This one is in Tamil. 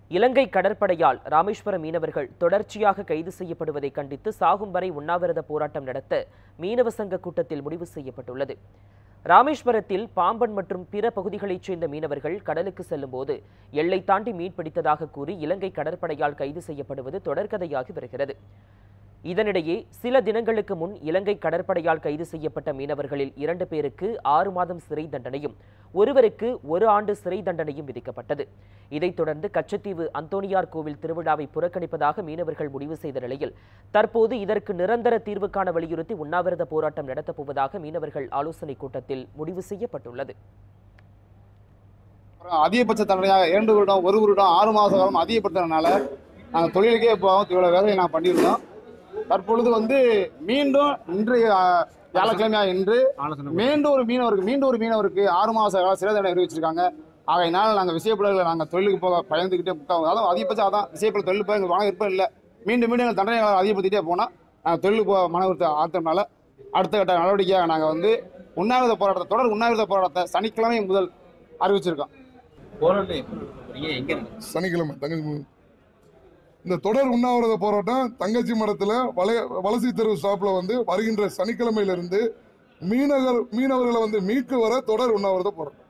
இலங்கை கடற்படையால் ராமேஸ்வரம் மீனவர்கள் தொடர்ச்சியாக கைது செய்யப்படுவதை கண்டித்து சாகும் வரை உண்ணாவிரத போராட்டம் நடத்த மீனவ சங்க கூட்டத்தில் முடிவு செய்யப்பட்டுள்ளது ராமேஸ்வரத்தில் பாம்பன் மற்றும் பிற பகுதிகளைச் சேர்ந்த மீனவர்கள் கடலுக்கு செல்லும்போது எல்லை தாண்டி மீன் பிடித்ததாக கூறி இலங்கை கடற்படையால் கைது செய்யப்படுவது தொடர்கதையாகி வருகிறது இதனிடையே சில தினங்களுக்கு முன் இலங்கை கடற்படையால் கைது செய்யப்பட்ட மீனவர்களில் இரண்டு பேருக்கு ஆறு மாதம் சிறை தண்டனையும் ஒருவருக்கு ஒரு ஆண்டு சிறை தண்டனையும் விதிக்கப்பட்டது இதைத் தொடர்ந்து கச்சத்தீவு அந்தோனியார் கோவில் திருவிழாவை புறக்கணிப்பதாக மீனவர்கள் முடிவு செய்த நிலையில் தற்போது இதற்கு நிரந்தர தீர்வு காண வலியுறுத்தி உண்ணாவிரத போராட்டம் நடத்தப் போவதாக மீனவர்கள் ஆலோசனைக் கூட்டத்தில் முடிவு செய்யப்பட்டுள்ளது அப்புறம் அதிகபட்ச தண்டனையாக இரண்டு வருடம் ஒரு வருடம் ஆறு மாத காலம் அதிகப்படுத்தினால நாங்கள் தொழிலுக்கே போவோம் இவ்வளோ வேலையை நாங்கள் பண்ணியிருந்தோம் தற்பொழுது வந்து மீண்டும் இன்றைய அஹ், வியாழக்கிழமையா இன்று மீண்டும் ஒரு மீனவருக்கு மீண்டும் ஒரு மீனவருக்கு ஆறு மாத கால சிறை தண்டனை அறிவிச்சிருக்காங்க ஆகையினால நாங்கள் விசைப்படகுல நாங்கள் தொழிலுக்கு போக பயந்துக்கிட்டே முக்கால் அதான் அதிகபட்சம் அதான் விசைப்பட தொழில் போய் எங்களுக்கு வாங்க விருப்பம் இல்லை மீண்டும் மீண்டும் எங்கள் தண்டனை அதிகப்படுத்திட்டே போனால் நாங்கள் தொழிலுக்கு போக மன விருத்த ஆத்தம்னால அடுத்த கட்ட நடவடிக்கையாக நாங்கள் வந்து உண்ணாவிரத போராட்டத்தை தொடர் உண்ணாவிரத போராட்டத்தை சனிக்கிழமை முதல் அறிவிச்சிருக்கோம் போராட்டம் எப்ப நடத்துறீங்க? எங்க நடத்துறீங்க? சனிக்கிழமை தங்கச்சி மு- இந்த தொடர் உண்ணாவிரத போராட்டம் தங்கச்சி மடத்துல வளைய வலசி தெரு ஸ்டாப்ல வந்து வருகின்ற சனிக்கிழமையிலிருந்து மீனவர் மீனவர்களை வந்து மீட்க வர தொடர் உண்ணாவிரத போராட்டம்